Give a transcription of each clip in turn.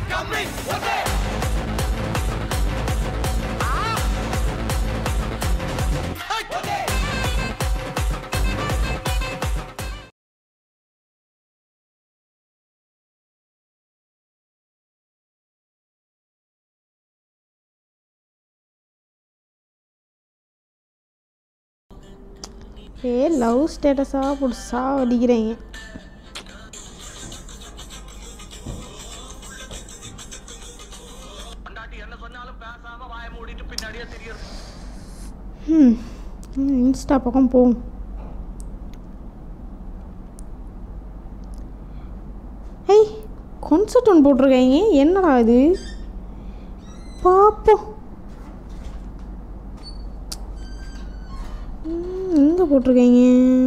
ஏ love ஸ்டேட்டஸாக புதுசா அடிக்கிறீங்க ம் ம், இன்ஸ்டா பக்கம் போவோம் ஏய் கான்சர்ட் ஒன்று போட்டிருக்காங்க என்னடா இது பார்ப்போம் எங்கே போட்டிருக்கீங்க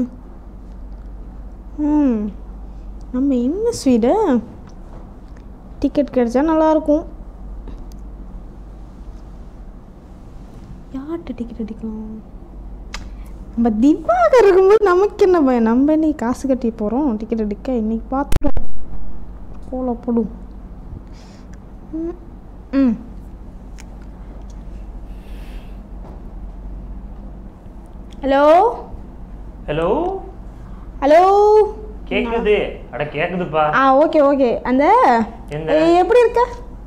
ம் நம்ம என்ன ஸ்வீடு டிக்கெட் கிடைச்சா நல்லாயிருக்கும் யார்கிட்ட டிக்கெட் அடிக்கலாம் நம்ம திவாகர் இருக்கும்போது நமக்கு என்ன பயம் நம்ம இன்னைக்கு காசு கட்டி போகிறோம் டிக்கெட் அடிக்க இன்னைக்கு பார்த்துருவோம் கோலப்படும் ம் ம் ஹலோ ஹலோ ஹலோ கேக்குது அட கேக்குதுப்பா ஆ ஓகே ஓகே அந்த என்ன? ஏய், எப்படி இருக்க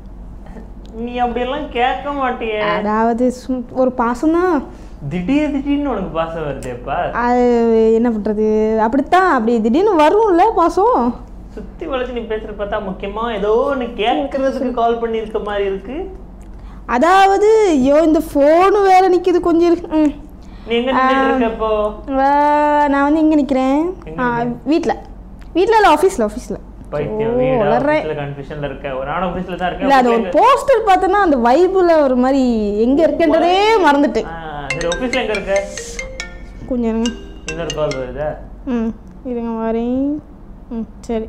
நீ அப்படியெல்லாம் கேட்க மாட்டியே அதாவது சும்- ஒரு பாசம்தான் திடீர் திடீர்னு உனக்கு பாசம் வருதேப்பா அது என்ன பண்ணுறது அப்படித்தான் அப்படி திடீர்னு வரும்ல பாசம் சுத்தி வளைச்சு நீ பேசுற பார்த்தா முக்கியமா ஏதோ ஒன்று கேட்கறதுக்கு கால் பண்ணியிருக்க மாதிரி இருக்கு அதாவது ஐயோ இந்த ஃபோனு வேற நிற்கிது கொஞ்சம் இருக்கு ம் நீ எங்க நின்னுட்டு இருக்க இப்போ வா- நான் வந்து இங்கே நிற்கிறேன் எங்க வீட்டில் வீட்டில் இல்லை ஆஃபீஸில் ஆஃபீஸில் பைத்தியம் ஓ, வீடு வளர்றேன். ஆஃபீஸ்ல கன்ஃபியூஷன்ல இருக்க ஒரு ஆன் ஆஃபீஸ்ல தான் இல்லை அது ஒரு இருக்கேன் போஸ்டர் பார்த்தோன்னா அந்த வைபில் ஒரு மாதிரி எங்கே இருக்குன்றதே மறந்துட்டேன் ஆ, சரி ஆஃபீஸ்ல எங்க இருக்க கொஞ்சம் இருங்க இன்னொரு கால் வருதா ம் இருங்க வரேன் ம் சரி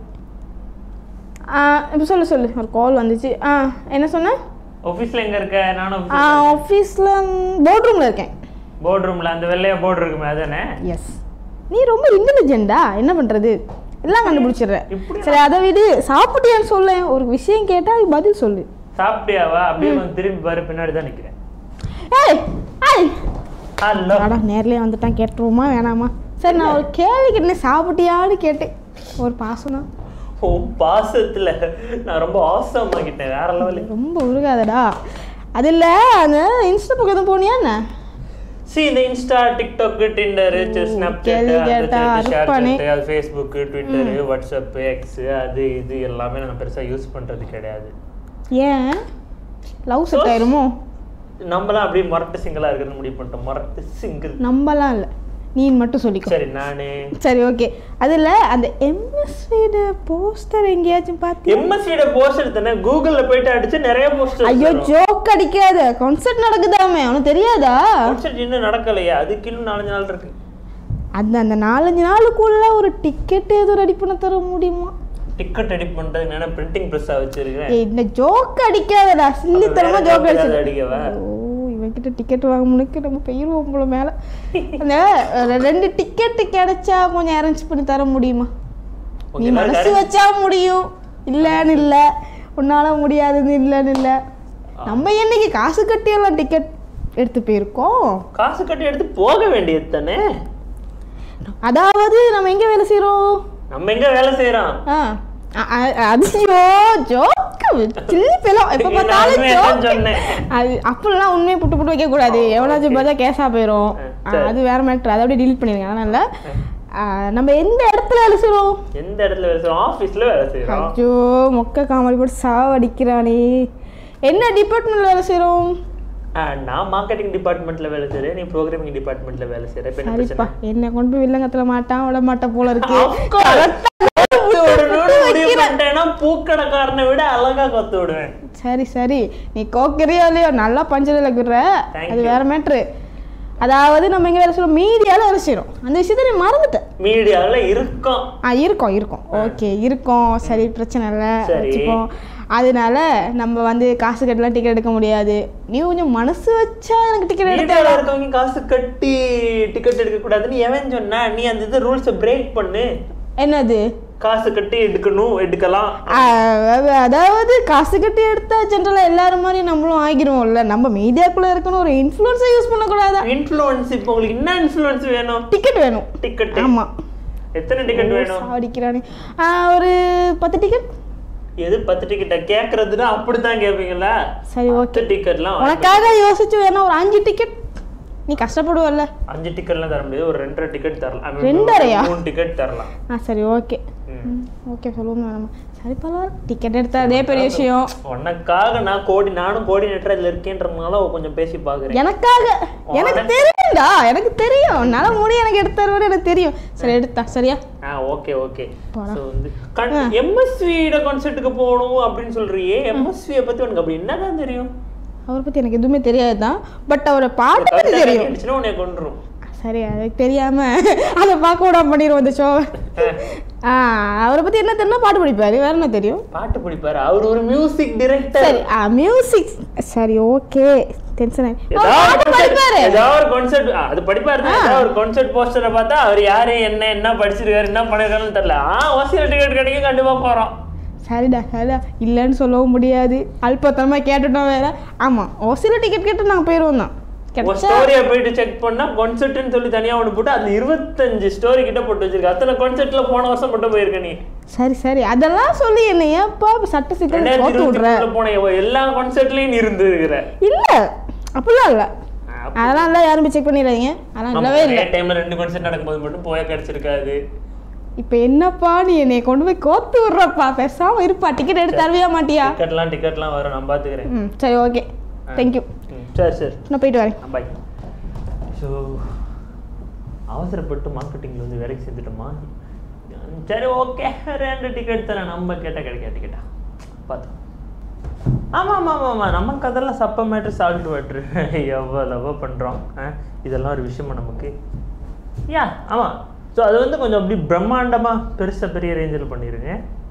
ஆ இப்போ சொல்லு சொல்லு ஒரு கால் வந்துச்சு ஆ என்ன சொன்ன ஆஃபீஸ்ல எங்க இருக்க நானும் ஆ ஆஃபீஸில் போர்ட் ரூமில் இருக்கேன் போர்ட் ரூம்ல அந்த வெள்ளையா போர்டு இருக்குமே அதானே எஸ் நீ ரொம்ப இன்டெலிஜென்டா என்ன பண்ணுறது எல்லாம் கண்டுபிடிச்சிடுற இப்படி சரி அதை விடு சாப்பிட்டியான்னு சொல்ல ஒரு விஷயம் கேட்டால் அதுக்கு பதில் சொல்லு சாப்பிட்டியாவா அப்படியே வந்து திரும்பி பாரு பின்னாடி தான் நிக்கிறேன் ஏய் ஏய் ஹலோ அடா நேர்லயே வந்துட்டான் கேட்டுருவோமா வேணாமா சரி நான் ஒரு கேள்வி கேட்டேன் சாப்பிட்டியான்னு கேட்டேன் ஒரு பாசம் தான் ஓ பாசத்துல நான் ரொம்ப ஆசமாக்கிட்டேன் வேற லெவலு ரொம்ப உருகாதடா அது இல்லை அந்த இன்ஸ்டா பக்கம் எதுவும் போனியா என்ன சி இந்த இன்ஸ்டா டிக்டாக் டிண்டர் ஸ்னாப்சாட் கேள்வி கேட்டா அறுப்பானே. அது ஃபேஸ்புக் ட்விட்டர் வாட்ஸ்அப் எக்ஸ் அது இது எல்லாமே நான் பெருசா யூஸ் பண்றது கிடையாது ஏன் லவ் செட் ஆயிருமோ நம்மலாம் அப்படியே மரட்டு சிங்கிளா இருக்கிறது முடிவு பண்ணிட்டோம் மரட்டு சிங்கிள் நம்பலாம் இல்லை நீ மட்டும் சொல்லிக்கோ சரி நானு சரி ஓகே அதில் அந்த எம்எஸ்வியோட போஸ்டர் எங்கேயாச்சும் பார்த்தியா எம்எஸ்சியோட போஸ்டர் தானே கூகுள்ல போயிட்டு அடிச்சு நிறைய போஸ்டர் ஐயோ ஜோக் அடிக்காத கான்சர்ட் நடக்குதாமே அவனுக்கு தெரியாதா கான்சர்ட் இன்னும் நடக்கலையா அதுக்கு இன்னும் நாலஞ்சு நாள் இருக்கு அந்த அந்த நாலஞ்சு நாளுக்குள்ள ஒரு டிக்கெட் ஏதோ ரெடி பண்ண தர முடியுமா டிக்கெட் எடிட் பண்றதுக்கு நான் பிரிண்டிங் ப்ரெஸ்ஸா வச்சிருக்கேன் ஏய், இந்த ஜோக் அடிக்காதடா சில்லித்தனமா வேற ஜோக் joke ஏதாவது அடிச்சு அடிக்கவா? ஓ இவன்கிட்ட டிக்கெட் வாங்கமுனுக்கு நம்ம பெயிருவோம் போல மேல அந்த அஹ், ரெண்டு டிக்கெட் கிடைச்சா கொஞ்சம் அரேஞ்ச் பண்ணி தர முடியுமா உங்க நீ எல்லாரும் மனசு வச்சா முடியும் இல்லைன்னு இல்லை உன்னால முடியாதுன்னு இல்லைன்னு இல்லை நம்ம என்னைக்கு காசு கட்டியெல்லாம் டிக்கெட் எடுத்து போயிருக்கோம் காசு கட்டி எடுத்து போக வேண்டியது தானே அதாவது நம்ம எங்க வேலை செய்றோம் நம்ம எங்க வேலை செய்யறோம் ஆ அ- அ- அதியோ ஜோக்கு சில்லி பெலம் எப்ப நான் பார்த்தாலும் உண்மையை தான் joke. சொன்னேன். அது அப்படிலாம் உண்மையை புட்டு புட்டு வைக்க கூடாது எவனாச்சும் பார்த்தா கேஸா போயிடும் ஆ, சரி. அது வேற மேட்ரு அதை அப்படியே டீல் பண்ணிடுங்க அதனால ஆ, நம்ம எந்த இடத்துல வேலை செய்றோம் எந்த இடத்துல வேலை செய்யறோம் ஆபீஸ்ல வேலை செய்யறோம் ஐயோ மொக்க காமெடி போட்டு சாவடிக்கிறானே என்ன டிபார்ட்மெண்ட்ல வேலை செய்றோம் ஆ, நான் மார்க்கெட்டிங் டிபார்ட்மெண்ட்ல வேலை செய்யறேன் நீ ப்ரோக்ராமிங் டிபார்ட்மெண்ட்ல வேலை செய்யற இப்ப என்ன சரிப்பா பிரச்சனை என்ன கொண்டு போய் வில்லங்கத்துல மாட்டான் விட மாட்டேன் போல இருக்கு Of course. correct ஆ கொத்து விடணும்னு முடிவு வைக்கிறேன். பண்ணிட்டேன்னா பூக்கடைக்காரனை விட அழகா கொத்து விடுவேன் சரி சரி நீ கோக்கறியோ இல்லையோ நல்லா பஞ்சரில் இருக்கிற Thank அது you. வேற மேட்ரு அதாவது நம்ம எங்க வேலை செய்யறோம் மீடியால வேலை செய்யறோம் அந்த விஷயத்த நீ மறந்துட்ட மீடியால இருக்கோம் ஆ இருக்கோம் இருக்கோம் ஓகே இருக்கோம் சரி பிரச்சனை இல்லை சரி. வச்சுப்போம் அதனால நம்ம வந்து காசு கட்டலாம் டிக்கெட் எடுக்க முடியாது நீ கொஞ்சம் மனசு வச்சா எனக்கு டிக்கெட் எடுக்க மீடியால இருக்கவங்க காசு கட்டி டிக்கெட் எடுக்க கூடாதுன்னு எவன் சொன்னா நீ அந்த இது ரூல்ஸை பிரேக் பண்ணு என்னது காசு கட்டி எடுக்கணும் எடுக்கலாம் அஹ் அதாவது காசு கட்டி எடுத்தா ஜென்ரலாக எல்லாரும் மாதிரி நம்மளும் ஆகிருவோம்ல நம்ம மீடியாக்குள்ளே இருக்கணும் ஒரு இன்ஃப்ளூன்ஸை யூஸ் பண்ணக்கூடாதா இன்ஃப்ளூயன்ஸ் இப்போ உங்களுக்கு என்ன இன்ஃப்ளூயன்ஸ் வேணும் டிக்கெட் வேணும் டிக்கெட் ஆமாம் எத்தனை டிக்கெட் வேணும் சாவடிக்கிறானே ஆஹ் ஒரு பத்து டிக்கெட் எது பத்து டிக்கெட்டா கேக்குறதுன்னா அப்படித்தான் கேப்பீங்களா சரி ஓகே பத்து டிக்கெட்லாம் உனக்காக யோசிச்சு வேணா ஒரு அஞ்சு டிக்கெட் நீ கஷ்டப்படுவல்ல அஞ்சு டிக்கெட்லாம் தர முடியாது ஒரு ரெண்டரை டிக்கெட் தரலாம் I mean, ரெண்டரையா? மூணு டிக்கெட் தரலாம் ஆ சரி ஓகே ம். ஓகே சொல்லுவோம் வேணாமா சரி பரவாயில்ல டிக்கெட் எடுத்தா அதே பெரிய விஷயம் உனக்காக நான் கோடி நானும் கோஆர்டினேட்டர் இதுல இருக்கேன்றதுனால கொஞ்சம் பேசி பாக்குறேன் எனக்காக எனக்கு தெரியும்டா எனக்கு தெரியும் உன்னால முடியும் எனக்கு எடுத்து தருவது எனக்கு தெரியும் சரி எடுத்தா சரியா ஆ ஓகே ஓகே போடா. ஸோ வந்து எம்எஸ்வியோட கான்செர்ட்டுக்கு போகணும் அப்படின்னு சொல்றியே எம்எஸ்வியை பத்தி உனக்கு அப்படி என்னதான் தெரியும் அவரை பத்தி எனக்கு எதுவுமே தெரியாது தான் பட் அவரை பாட்டு பத்தி கவிதை தெரியும் கேட்டுச்சுன்னா உன்னை கொண்டுரும் சரி அதுக்கு தெரியாம அதை பார்க்க விடாம பண்ணிடுவோம் இந்த ஷோவை ஆ அவரை பத்தி என்ன தெரியும் பாட்டு படிப்பாரு வேற என்ன தெரியும் பாட்டு பிடிப்பாரு அவர் ஒரு மியூசிக் டிரெக்டர் சரி மியூசிக் சரி ஓகே டென்ஷன் ஏதாவது பாட்டு படிப்பாரு ஏதாவது ஒரு கான்செர்ட் அது படிப்பாரு தான். ஏதாவது ஒரு கான்செர்ட் போஸ்டரை பார்த்தா அவர் யாரு என்ன என்ன படிச்சிருக்காரு என்ன பண்ணிருக்காருன்னு தெரியல ஆ ஓசியில் டிக்கெட் கிடைக்கும் கண்டிப்பா போறோம் சரிடா சரிடா இல்லைன்னு சொல்லவும் முடியாது அல்பத்தனமா கேட்டுட்டோம் வேற ஆமா ஓசில டிக்கெட் கேட்டு நாங்கள் போயிடுவோம் தான் ஒரு கிடைச்சா ஸ்டோரியை போயிட்டு செக் பண்ணா கான்செர்ட்னு சொல்லி தனியா ஒன்று போட்டு அதுல இருபத்தஞ்சு ஸ்டோரி கிட்ட போட்டு வச்சிருக்க அத்தனை கான்செர்ட்ல போன வருஷம் மட்டும் போயிருக்க நீ சரி சரி அதெல்லாம் சொல்லி என்ன ஏப்பா சட்ட சிக்கல் ரெண்டாயிரத்தி போட்டு விட்ற இருபத்தி போன எவ்வ- எல்லா கான்செர்ட்லயும் நீ இருந்திருக்கிற இல்ல அப்படிலாம் இல்ல அதெல்லாம் இல்லை யாரும் செக் பண்ணிடாதீங்க அதெல்லாம் இல்லவே இல்லை டைம்ல ரெண்டு கான்செர்ட் நடக்கும்போது மட்டும் போய கிடைச்சிருக்காது இப்போ என்னப்பா நீ என்னை கொண்டு போய் கோத்து விட்றப்பா பேசாம இருப்பா டிக்கெட் எடுத்து தரவே மாட்டியா டிக்கெட்லாம் டிக்கெட்லாம் வரும் நான் பாத்துக்கிறேன் ம் சரி ஓகே தேங்க்யூ ம், சரி சரி நான் போயிட்டு வரேன் பாய் ஸோ அவசரப்பட்டு மார்க்கெட்டிங்கில் வந்து வேலைக்கு சேர்த்துட்டோமா சரி ஓகே ரெண்டு டிக்கெட் தரேன் நம்ம கேட்டால் கிடைக்க டிக்கெட்டா பார்த்தோம் ஆமாம் ஆமாம் ஆமாம் ஆமாம் நமக்கு அதெல்லாம் சப்ப மேட்ரு சால்ட் வாட்ரு எவ்வளவோ பண்ணுறோம் இதெல்லாம் ஒரு விஷயமா நமக்கு யா ஆமாம் ஸோ அது வந்து கொஞ்சம் அப்படி பிரம்மாண்டமாக பெருசாக பெரிய ரேஞ்சில் பண்ணிடுங்க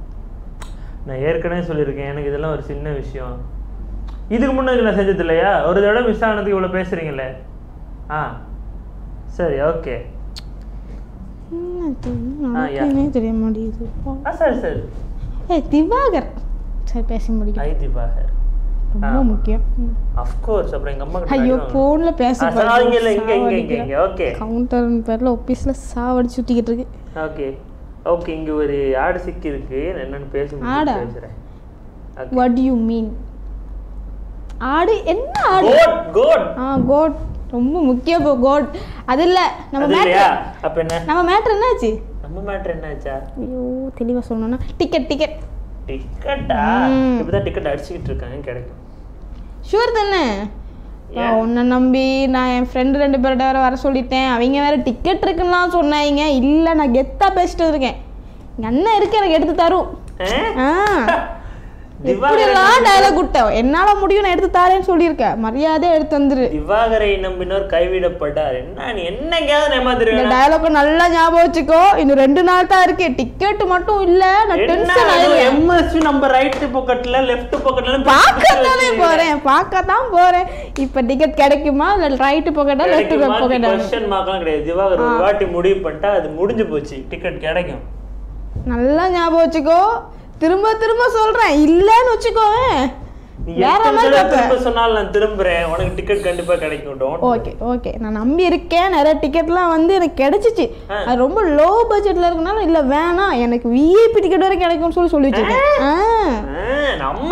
நான் ஏற்கனவே சொல்லியிருக்கேன் எனக்கு இதெல்லாம் ஒரு சின்ன விஷயம் இதுக்கு முன்னாடி நான் செஞ்சது இல்லையா ஒரு தடவை மிஸ் ஆனதுக்கு இவ்வளோ பேசுகிறீங்களே ஆ சரி ஓகே ஆ, யா. எனக்குமே தெரிய மாட்டேங்குது ஆ சரி சரி ஏய் திவாகர் சரி பேசி முடிக்கும் ஐ திவாகர் ரொம்ப முக்கியம் ம். அஃப்கோர்ஸ் அப்புறம் எங்கள் அம்மா ஐயோ ஃபோனில் பேச இங்கே இல்லை இங்கே இங்கே இங்கே இங்கே ஓகே கவுண்டர் பேரில் ஆஃபீஸில் சாவடிச்சு சுற்றிக்கிட்டு இருக்கு ஓகே ஓகே இங்கே ஒரு ஆடு சிக்கி இருக்கு நான் என்னன்னு பேசி ஆடா? பேசுகிறேன் வாட் யூ மீன் ஆடு என்ன ஆடு கோட் கோட் ஆ கோட் ரொம்ப முக்கியம் இப்போ கோட் அது இல்லை நம்ம அது மேட்ரு இல்லையா அப்போ என்ன நம்ம மேட்ரு என்னாச்சு நம்ம மேட்ரு என்னாச்சா ஐயோ தெளிவாக சொல்லணும்னா டிக்கெட் டிக்கெட் டிக்கெட்டா ம். இப்பதான் டிக்கெட் அடிச்சுக்கிட்டு இருக்காங்க கிடைக்கும் ஷூர் தானே ஏன்? உன்னை நம்பி நான் என் ஃப்ரெண்டு ரெண்டு பேர்கிட்ட வேற வர சொல்லிட்டேன் அவங்க வேற டிக்கெட் இருக்குன்னுலாம் சொன்னாங்க இல்லை நான் கெத்தா பேசிட்டு இருக்கேன் எங்கள் அண்ணன் இருக்கு எனக்கு எடுத்து தரும் ஆ? ஆ திவாகரை இப்படிலாம் டயலாக் விட்டேன் என்னால் முடியும் நான் எடுத்து தரேன்னு சொல்லியிருக்கேன் மரியாதையாக எடுத்து வந்துரு திவாகரை நம்பினோர் கைவிடப்பட்டார் என்ன நீ என்னைக்காவது இந்த ஏமாத்திருவேன் டயலாக் நல்லா ஞாபகம் வச்சுக்கோ இன்னும் ரெண்டு நாள் தான் இருக்கு டிக்கெட் மட்டும் இல்ல நான் டென்ஷன் ஆயிடுவேன் எம்எஸ்வி நம்ம ரைட் பாக்கெட்ல லெஃப்ட் பாக்கெட்ல பார்க்கத்தானே போறேன் பார்க்க தான் போறேன் இப்ப டிக்கெட் கிடைக்குமா இல்ல ரைட்டு போக்கட்டா லெஃப்ட் போக்கட்டா கொஸ்டின் மார்க்லாம் கிடையாது திவாகர் ஒரு வாட்டி முடிவு பண்ணிட்டா அது முடிஞ்சு போச்சு டிக்கெட் கிடைக்கும் நல்லா ஞாபகம் வச்சுக்கோ திரும்ப திரும்ப சொல்றேன் இல்லன்னு வச்சுக்கோவேன் நீ வேற எத்தனை மாதிரி தடவை பார்ப்பேன். திரும்ப சொன்னாலும் நான் திரும்புறேன் உனக்கு டிக்கெட் கண்டிப்பா கிடைக்கும் don't ஓகே ஓகே நான் நம்பி இருக்கேன் நிறைய டிக்கெட்லாம் வந்து எனக்கு கிடைச்சிச்சு ஆ. அது ரொம்ப லோ பட்ஜெட்ல இருக்கனால இல்ல வேணாம் எனக்கு விஐபி டிக்கெட் வரை கிடைக்கும்னு சொல்லி சொல்லி வச்சிருக்கேன் ஆ. ஆ, நம்ம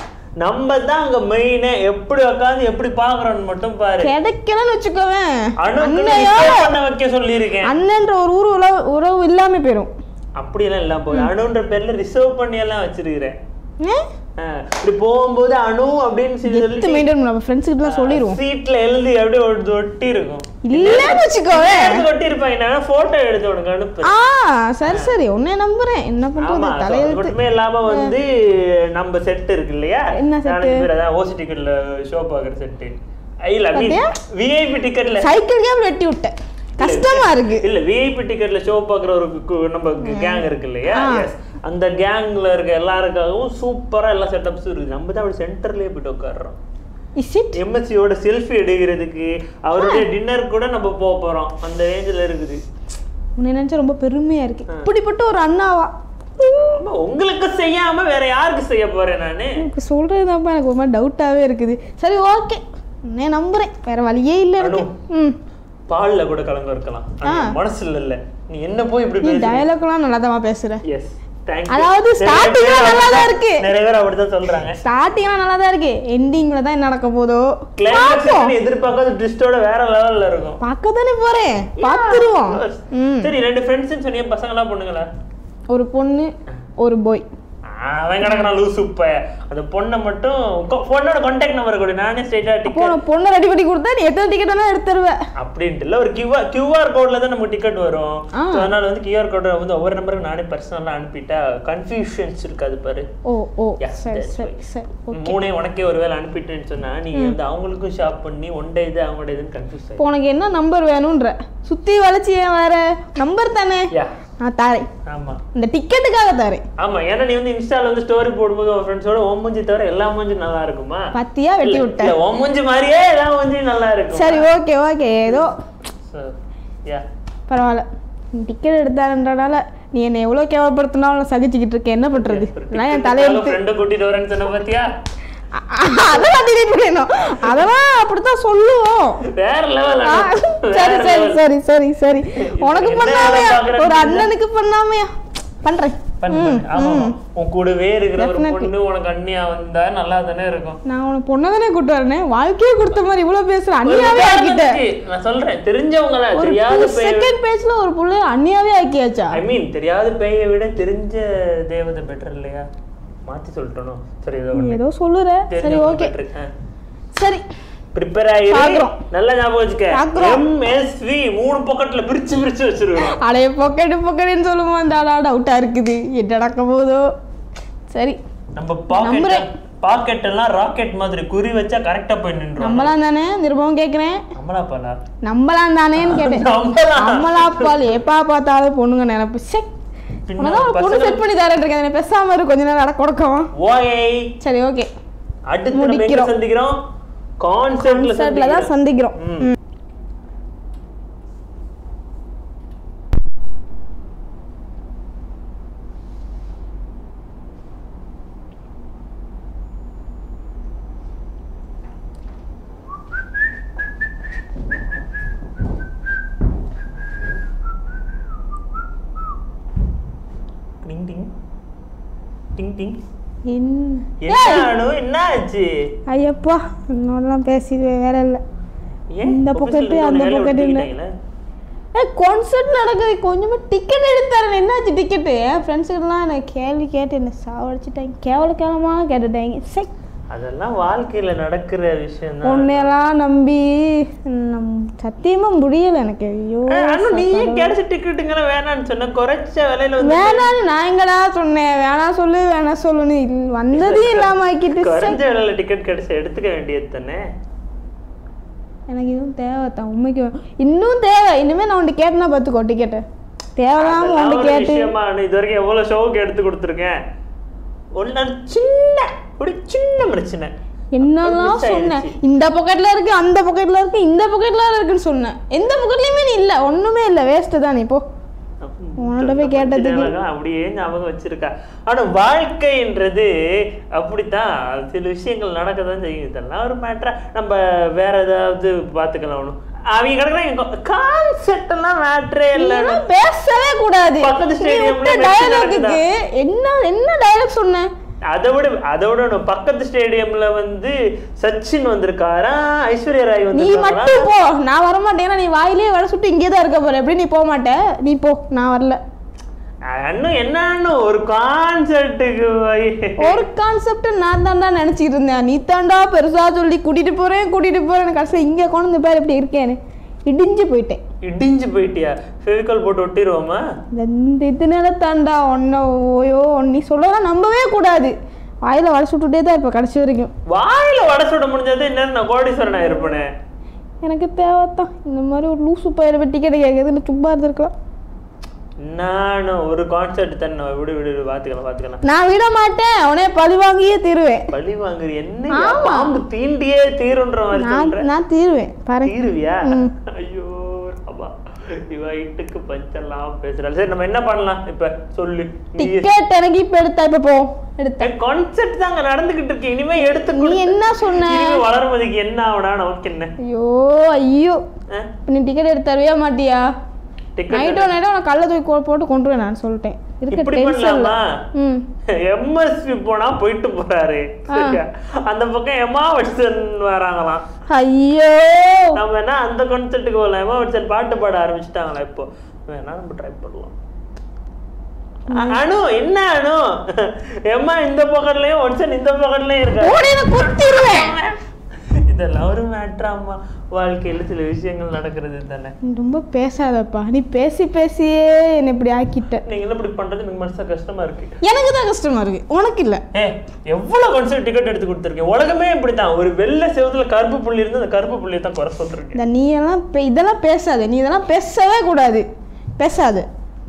நம்ம தான் அங்க மெயினே எப்படி உட்காந்து எப்படி பாக்குறோம்னு மட்டும் பாரு கிடைக்கலன்னு வச்சுக்கோவேன் அணுக்கு அண்ணையோட பண்ண வைக்க சொல்லியிருக்கேன் அண்ணன்ற ஒரு ஊர் உறவு உறவு இல்லாம போயிடும் அப்படியெல்லாம் இல்லாம போகுது அணுன்ற பேர்ல ரிசர்வ் பண்ணி எல்லாம் வச்சிருக்கிறேன் ஏ? ஆ, இப்படி போகும்போது அணு அப்படின்னு சொல்லி எடுத்து மெயின்டைன் நம்ம ஃப்ரெண்ட்ஸ் கிட்ட சொல்லிடுவோம் சீட்ல எழுதி அப்படியே ஒட்டி- ஒட்டி இருக்கும் இல்லன்னு வச்சுக்கோவேன் எடுத்து ஒட்டி இருப்பாங்க நான் போட்டோ எடுத்து உனக்கு அனுப்பு ஆ சரி சரி உன்னை நம்புறேன் என்ன ஆமா பண்றது so அது தலையெழுத்து மட்டுமே இல்லாம வந்து நம்ம செட் இருக்கு இல்லையா என்ன set? நாலஞ்சு பேர் அதான் ஓசி டிக்கெட்ல ஷோ பாக்குற செட்டு இல்ல பாத்தியா? விஐபி டிக்கெட்ல சைக்கிள் கேம் வெட்டி விட்டேன் கஷ்டமா இருக்கு இல்ல விஐபி டிக்கெட்ல ஷோ பாக்குற ஒரு கு- நம்ம கேங் இருக்கு இல்லையா ஆ. Yes. அந்த கேங்ல இருக்க எல்லாருக்காகவும் சூப்பரா எல்லா செட்டப்ஸும் இருக்கு நம்ம தான் அப்படி சென்டர்லயே போயிட்டு உட்காடுறோம் இஸ் இட் எம்எஸ்சியோட செல்ஃபி எடுக்கிறதுக்கு அவருடைய டின்னர் கூட நம்ம போக போறோம் அந்த ரேஞ்சில் இருக்குது உன்னை நினைச்சா ரொம்ப பெருமையா இருக்கு இப்படிப்பட்ட ஒரு அண்ணாவா ஆமா, உங்களுக்கு செய்யாம வேற யாருக்கு செய்ய போறேன் நானு எனக்கு சொல்கிறதுதான்ப்பா எனக்கு ஒரு மாதிரி டவுட்டாகவே இருக்குது சரி ஓகே நான் நம்புகிறேன் வேற வழியே இல்லை எனக்கு ம் பால்ல கூட கலந்து இருக்கலாம் ஆனா மனசுல இல்ல நீ என்ன போய் இப்படி நீ பேசு டயலாக்லாம் நல்லா தான் பேசுகிற எஸ் தேங்க் அதாவது starting ல நல்லா தான் இருக்கு. நிறைய பேர் அப்படிதான் சொல்றாங்க ஸ்டார்டிங்லாம் நல்லா தான் இருக்கு எண்டிங்கில் தான் என்ன நடக்க போதோ கிளைமேக்ஸ் எதிர்பார்க்காத ட்விஸ்டோட வேற லெவல்ல இருக்கும் பார்க்க தானே போகிறேன் பார்த்துருவோம் ம் சரி ரெண்டு ஃப்ரெண்ட்ஸ் சொன்னீங்க பசங்களா பொண்ணுங்களா ஒரு பொண்ணு ஒரு பாய் அவன் கிடக்குறான் லூசு இப்ப அந்த பொண்ணை மட்டும் கொ- பொண்ணோட கான்டாக்ட் நம்பர் கொடு நானே ஸ்ட்ரைட்டா அப்போ டிக்கெட் நான் பொண்ணை ரெடி பண்ணி கொடுத்தா நீ எத்தனை டிக்கெட் வேணா எடுத்து தருவேன் அப்படின்ட்டு இல்ல ஒரு கியூஆர் கியூஆர் கோட்ல தான் நமக்கு டிக்கெட் வரும் ஆ. So, அதனால வந்து கியூஆர் கோட வந்து ஒவ்வொரு நம்பருக்கு நானே பர்சனலா அனுப்பிட்டா கன்ஃபியூஷன்ஸ் இருக்காது பாரு ஓ ஓ Yeah, சரி that's சரி சரி ஓகே மூணே உனக்கே ஒருவேளை அனுப்பிட்டேன்னு சொன்னா நீங்க வந்து அவங்களுக்கும் ஷாப் பண்ணி ஒன் டே இது அவங்களோட இதுன்னு கன்ஃபியூஸ் ஆகி இப்போ உனக்கு என்ன நம்பர் வேணுன்ற சுற்றி வளைச்சி ஏன் வேற நம்பர் தானே யா நான் தாரேன் ஆமா இந்த டிக்கெட்டுக்காக தாரேன் ஆமா ஏன்னா நீ வந்து இன்ஸ்டால வந்து ஸ்டோரி போடும்போது உன் ஃப்ரெண்ட்ஸோட ஓம் மூஞ்சி தவிர எல்லா மூஞ்சும் நல்லா இருக்குமா பத்தியா வெட்டி விட்டேன் இல்ல ஓம் மூஞ்சி மாதிரியே எல்லா மூஞ்சியும் நல்லா இருக்கும் சரி ஓகே ஓகே ஏதோ So, yeah. பரவாயில்ல நீ டிக்கெட் எடுத்தாருன்றனால நீ என்னை எவ்வளோ கேவலப்படுத்தினாலும் நான் சகிச்சுக்கிட்டு இருக்கேன் என்ன பண்ணுறது நான் என் தலையெழுத்து friend அ கூட்டிட்டு வரேன்னு சொன்ன பாத்தியா அ- அ- அதெல்லாம் delete பண்ணிடணும் அதெல்லாம் அப்படித்தான் சொல்லுவோம் வேற லெவல் ஆ, சரி சரி சரி சரி சரி உனக்கு என்ன பண்ணாமையா வேலை பார்க்கறேன்னு ஒரு அண்ணனுக்கு பண்ணாமையா பண்றேன் ஆமா உன் கூடவே இருக்கிற ஒரு பொண்ணு உனக்கு அண்ணியா வந்தா நல்லா தானே இருக்கும் நான் உனக்கு பொண்ணை தானே கூட்டு வரேனே வாழ்க்கையே கொடுத்த மாதிரி இவ்வளவு பேசுறேன் ஒரு அண்ணியாவே ஆக்கிட்டேன் உதாரணத்துக்கு நான் சொல்றேன் தெரிஞ்சவங்கள ஒரு தெரியாத பேய் செகண்ட் பேஜ்ல ஒரு புள்ள அண்ணியாவே ஆக்கியாச்சா ஐ மீன் தெரியாத பேயை விட தெரிஞ்ச தேவதை பெட்டர் இல்லையா மாத்தி சொல்லிட்டணும் சரி ஏதோ நீ ஏதோ சொல்லுற சரி ஓகே சரி ப்ரிப்பேர் ஆகி பார்க்கிறோம். நல்லா ஞாபகம் வச்சுக்க பார்க்கிறோம். எம்எஸ்வி மூணு பக்கெட்ல பிரிச்சு பிரிச்சு வச்சிருக்கோம் அடைய பொக்கெட்டு பொக்கெட்டுன்னு சொல்லுவோம் அந்த ஆளா டவுட்டா இருக்குது என்ன நடக்க போதோ சரி நம்ம பாக்கெட் நம்புறேன். பாக்கெட் எல்லாம் ராக்கெட் மாதிரி குறி வச்சா கரெக்டா போய் நின்றோம் நம்பலாம் தானே திரும்பவும் கேட்குறேன் நம்மளா பாலா நம்பலாம் தானேன்னு கேட்டேன் நம்பலாம். நம்மளாப்பால் எப்பா பார்த்தாலும் பொண்ணுங்க நினைப்பு செக் பின்ன உனதான் ஒரு பொண்ணு பசங்க- செட் பண்ணி தரேன் இருக்கேன் என்னை பேசாம இரு கொஞ்ச நேரம் அட கொடுக்கும் ஓய் சரி ஓகே அடுத்து நம்ம எங்க முடிக்கிறோம். சந்திக்கிறோம் கான்சர்ட்ல செட்ல தான் சந்திக்கிறோம் ம். டிங் டிங் டிங் டிங் என்ன என்ன அனு என்ன ஆச்சு ஐயப்பா என்னோடலாம் பேசி வேலை இல்லை ஏன் இந்த office ல pocket, இருந்து அந்த உன்னை வேலையை pocket விட்டு இல்ல. தூக்கிட்டாங்களா? ஏ கான்சர்ட் நடக்குது கொஞ்சமா டிக்கெட் எடுத்தாரன் என்னாச்சு டிக்கெட்டு என் ஃப்ரெண்ட்ஸுக்கெல்லாம் எனக்கு கேள்வி கேட்டு என்ன சாவடிச்சிட்டாங்க கேவல கேவலமாக கேட்டுட்டாங்க செக் அதெல்லாம் வாழ்க்கையில நடக்கிற விஷயம் தான் உன்னையெல்லாம் நம்பி நம் சத்தியமா முடியல எனக்கு ஐயோ அனு நீயே கிடைச்ச டிக்கெட்டுங்கிற வேணாம்னு சொன்ன குறைச்ச விலையில வந்து வேணான்னு நான் எங்கடா சொன்னேன் வேணாம் சொல்லு வேணாம் சொல்லுன்னு இல்ல- வந்ததே இல்லாம ஆக்கிட்டு சை. குறைஞ்ச விலையில டிக்கெட் கிடைச்ச எடுத்துக்க வேண்டியது தானே எனக்கு இதுவும் தேவை தான் உண்மைக்கு வே- இன்னும் தேவை இனிமே நான் உன்ட்டு கேட்டேன்னா பார்த்துக்கோ டிக்கெட்டு தேவையில்லாம அதெல்லாம் உன்ட்டு ஒரு கேட்டு விஷயமா அனு இது வரைக்கும் எவ்வளவு ஷோவுக்கு எடுத்து கொடுத்துருக்கேன் ஒன்னு சின்ன ஒரு சின்ன பிரச்சனை என்னதான் miss சொன்னேன் ஆயிடுச்சு. இந்த பாக்கெட்ல இருக்கு அந்த பாக்கெட்ல இருக்கு இந்த பாக்கெட்ல இருக்குன்னு சொன்னேன் எந்த பாக்கெட்லயுமே நீ இல்ல ஒண்ணுமே இல்ல வேஸ்ட் தான் நீ போ உன்கிட்ட போய் கேட்டதுக்கு- ஞாபகம் அப்படியே ஞாபகம் வச்சிருக்கா ஆனா வாழ்க்கைன்றது அப்படித்தான் சில விஷயங்கள் நடக்க தான் செய்யும் இதெல்லாம் ஒரு மேட்டரா நம்ம வேற ஏதாவது பாத்துக்கலாம் ஒண்ணும் அவங்க கிடக்குறாங்க கான்செப்ட் எல்லாம் மேட்ரே இல்ல இதெல்லாம் பேசவே கூடாது பக்கத்து நீ stadiumல விட்ட மெஸ்ஸி டயலாகுக்கு என்ன என்ன டயலாக் சொன்ன அதை விட அதை விட ஒண்ணு, பக்கத்து ஸ்டேடியம்ல வந்து சச்சின் வந்திருக்காரா ஐஸ்வர்யா ராய் நீ வந்திருக்காரா மட்டும் போ நான் வர மாட்டேன் நீ வாயிலே வர சுட்டு இங்கே தான் இருக்க போற எப்படி நீ போக மாட்ட நீ போ நான் வரல அண்ணன் என்ன அண்ணன் ஒரு கான்சர்ட்டுக்கு ஒரு கான்செப்ட் நான் தான்டா நினைச்சிட்டு இருந்தேன் நீ தாண்டா பெருசா சொல்லி கூட்டிட்டு போறேன் கூட்டிட்டு போறேன் கடைசியில் இங்க கொண்டு பேர் இப்படி இருக்கேன்னு இடிஞ்சு போயிட்டேன் இடிஞ்சு போயிட்டியா ஃபெவிகால் போட்டு ஒட்டிடுவோமா இந்த இதனால தாண்டா ஒன்ன ஓயோ நீ சொல்லலாம் நம்பவே கூடாது வாயில வளை சுட்டுட்டே தான் இப்போ கடைசி வரைக்கும் வாயில வடை சுட முடிஞ்சது இன்னும் நான் கோடீஸ்வரனா இருப்பேனே எனக்கு தேவைத்தான் இந்த மாதிரி ஒரு லூசு பயிர் டிக்கெட் கேட்குறது சும்மா இருந்திருக்கலாம் நானும் ஒரு கான்சர்ட் தானே விடு விடு விடு, பாத்துக்கலாம் பாத்துக்கலாம் நான் விட மாட்டேன் உடனே பழி வாங்கியே தீருவேன் பழி வாங்குற என்ன பாம்பு தீண்டியே தீருன்ற மாதிரி நான் சொல்ற நான் தீருவேன் பாரு தீருவியா ஐயோ ராமா இவ இட்டுக்கு பஞ்செல்லாம் பேசுறாள் சரி நம்ம என்ன பண்ணலாம் இப்ப சொல்லு நீ டிக்கெட் எனக்கு இப்ப எடுத்தா இப்ப போ எடுத்த கான்செப்ட் தாங்க நடந்துகிட்டு இருக்கு இனிமே எடுத்து நீ கொடு. என்ன சொன்ன இனிமே வளருமதிக்கு என்ன ஆகுனா நமக்கு என்ன ஐயோ ஐயோ இப்ப நீ டிக்கெட் எடுத்து தரவே மாட்டியா டிக்கெட் நைட்டோ நைட்டோ உனக்கு கள்ள தூக்கி கொ- போட்டு கொண்டு போய் நான் சொல்லிட்டேன் இருக்க இப்படி டென்ஷன்ல பண்ணலாமா ம் எம்எஸ்பி போனா போயிட்டு போறாரு சரியா? அந்த பக்கம் எமா வட்சன் வராங்களாம் ஐயோ நம்ம என்ன அந்த கான்செப்ட்டுக்கு போகலாம் எமா வட்சன் பாட்டு பாட ஆரம்பிச்சிட்டாங்களா இப்போ வேணா நம்ம ட்ரை பண்ணலாம் அ- அனு என்ன அனு எம்மா இந்த பக்கத்துலயும் வட்சன் இந்த பக்கத்துலயும் இருக்காரு ஓடி நான் குத்திடுவேன் இதெல்லாம் ஒரு மேட்ராமா வாழ்க்கையில சில விஷயங்கள் நடக்கிறது தானே நீ ரொம்ப பேசாதப்பா நீ பேசி பேசியே என்னை இப்படி ஆக்கிட்ட நீங்க என்ன இப்படி பண்றது எனக்கு மனசா கஷ்டமா இருக்கு எனக்கு தான் கஷ்டமா இருக்கு உனக்கு இல்ல ஏ எவ்வளவு கான்செப்ட் டிக்கெட் எடுத்து கொடுத்துருக்கேன் உலகமே இப்படித்தான் ஒரு வெள்ளை செவத்துல கருப்பு புள்ளி இருந்து அந்த கருப்பு புள்ளியை தான் குறை சொல்றேன் இந்த நீ எல்லாம் பே- இதெல்லாம் பேசாத நீ இதெல்லாம் பேசவே கூடாது பேசாத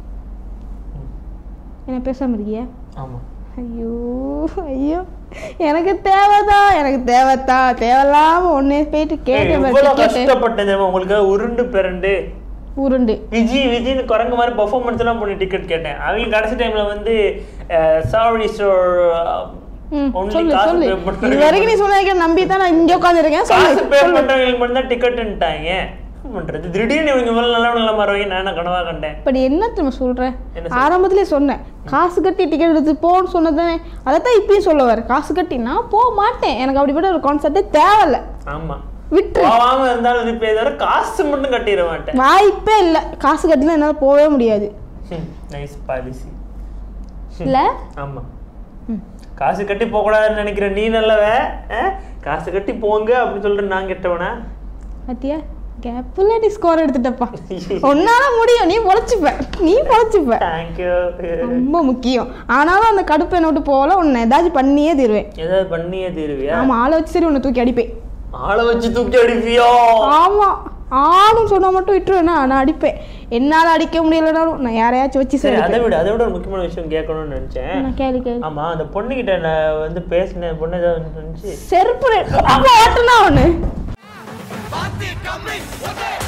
என்ன பேசாம இருக்கியா ஆமா ஐயோ ஐயோ எனக்கு தேவைதான் எனக்கு தேவைதான் தேவையில்லாம ஒன்னே போயிட்டு ஏய், கேட்டேன் எவ்வளவு டிக்கெட்டு கஷ்டப்பட்டேன் தெரியுமா உங்களுக்கு உருண்டு பிறண்டு உருண்டு விஜி விஜின்னு குரங்கு மாதிரி பெர்ஃபார்மன்ஸ் எல்லாம் பண்ணி டிக்கெட் கேட்டேன் அவங்க கடைசி டைம்ல வந்து சாரி சார் ம், ஒன்லி சொல்லு காசு சொல்லு பே இது பண்றவங்க வரைக்கும் நீ சொன்ன நம்பி தான் நான் இங்க உட்காந்துருக்கேன் காசு சொல்லு பே பண்றவங்களுக்கு மட்டும் தான் டிக்கெட்டுன்ட்டாங்க என்ன பண்றது திடீர்னு இவங்க மேல நல்லவங்கள மாறுவாங்க நான் என்ன கனவா கண்டேன் இப்படி என்ன திரும்ப சொல்றேன் என்ன ஆரம்பத்திலே சொன்னேன் காசு கட்டி டிக்கெட் எடுத்து போன்னு சொன்னதானே அதைத்தான் இப்பயும் சொல்ல வர காசு கட்டி நான் போக மாட்டேன் எனக்கு அப்படிப்பட்ட ஒரு கான்செப்டே தேவையில்ல ஆமா விட்டு போகாம இருந்தாலும் இது தவிர காசு மட்டும் கட்டிட மாட்டேன் வாய்ப்பே இல்லை காசு கட்டிலாம் என்னால் போகவே முடியாது நைஸ் பாலிசி இல்ல ஆமா ம். காசு கட்டி போக கூடாதுன்னு நினைக்கிற நீ நல்லவ ஆ? காசு கட்டி போங்க அப்படின்னு சொல்லிட்டு நான் கெட்டவனா பாத்தியா கேப்புல நீ ஸ்கோர் எடுத்துட்டப்பா உன்னால முடியும் நீ பொழைச்சுப்ப நீ பொழைச்சுப்ப தேங்க்யூ ரொம்ப முக்கியம் ஆனாலும் அந்த கடுப்பு என்ன விட்டு போகல உன்னை ஏதாச்சும் பண்ணியே தீருவேன் ஏதாவது பண்ணியே தீருவியா ஆமா ஆளை வச்சு சரி உன்னை தூக்கி அடிப்பேன் ஆளை வச்சு தூக்கி அடிப்பியோ ஆமா ஆணும் சொன்னா மட்டும் விட்டுருவேனா நான் அடிப்பேன் என்னால அடிக்க முடியலனாலும் நான் யாரையாச்சும் வச்சு சரி சரி அதை விட அதை விட ஒரு முக்கியமான விஷயம் கேட்கணும்னு நினைச்சேன் நான் கேளு கேளு ஆமா அந்த பொண்ணுகிட்ட நான் வந்து பேசினேன் பொண்ணு ஏதாவது இருந்துச்சு செருப்பு ரெ- அப்ப ஓட்டுனா ஒண்ணு Party coming, what the